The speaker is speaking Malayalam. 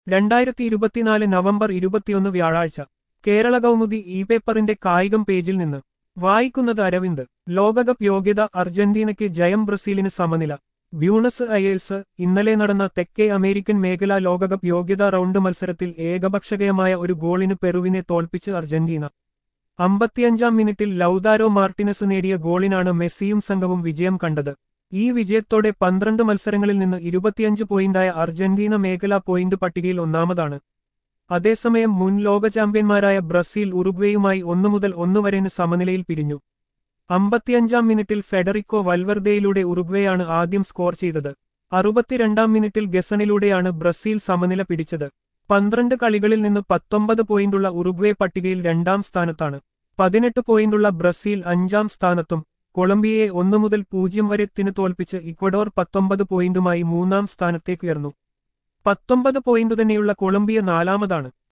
രണ്ടായിരത്തി ഇരുപത്തിനാല് നവംബർ ഇരുപത്തിയൊന്ന് വ്യാഴാഴ്ച കേരള കൗമുദി ഇ പേപ്പറിന്റെ കായികം പേജിൽ നിന്ന് വായിക്കുന്നത് അരവിന്ദ് ലോകകപ്പ് യോഗ്യത അർജന്റീനയ്ക്ക് ജയം ബ്രസീലിന് സമനില ബ്യൂണസ് അയേഴ്സ് ഇന്നലെ നടന്ന തെക്കേ അമേരിക്കൻ മേഖലാ ലോകകപ്പ് യോഗ്യതാ റൗണ്ട് മത്സരത്തിൽ ഏകപക്ഷീയമായ ഒരു ഗോളിന് പെറുവിനെ തോൽപ്പിച്ച് അർജന്റീന അമ്പത്തിയഞ്ചാം മിനിറ്റിൽ ലൗദാരോ മാർട്ടിനസ് നേടിയ ഗോളിനാണ് മെസ്സിയും സംഘവും വിജയം കണ്ടത് ഈ വിജയത്തോടെ പന്ത്രണ്ട് മത്സരങ്ങളിൽ നിന്ന് ഇരുപത്തിയഞ്ച് പോയിന്റായ അർജന്റീന മേഖലാ പോയിന്റ് പട്ടികയിൽ ഒന്നാമതാണ് അതേസമയം മുൻ ലോക ചാമ്പ്യന്മാരായ ബ്രസീൽ ഉറുഗ്വേയുമായി ഒന്നു മുതൽ ഒന്ന് വരെന് സമനിലയിൽ പിരിഞ്ഞു അമ്പത്തിയഞ്ചാം മിനിറ്റിൽ ഫെഡറിക്കോ വൽവർദയിലൂടെ ഉറുഗ്വേയാണ് ആദ്യം സ്കോർ ചെയ്തത് അറുപത്തിരണ്ടാം മിനിറ്റിൽ ഗസണിലൂടെയാണ് ബ്രസീൽ സമനില പിടിച്ചത് പന്ത്രണ്ട് കളികളിൽ നിന്ന് പത്തൊമ്പത് പോയിന്റുള്ള ഉറുഗ്വേ പട്ടികയിൽ രണ്ടാം സ്ഥാനത്താണ് പതിനെട്ട് പോയിന്റുള്ള ബ്രസീൽ അഞ്ചാം സ്ഥാനത്തും കൊളംബിയയെ ഒന്നു മുതൽ പൂജ്യം വരെത്തിന് തോൽപ്പിച്ച് ഇക്വഡോർ പത്തൊമ്പത് പോയിന്റുമായി മൂന്നാം സ്ഥാനത്തേക്കുയർന്നു പത്തൊമ്പത് പോയിന്റ് തന്നെയുള്ള കൊളംബിയ നാലാമതാണ്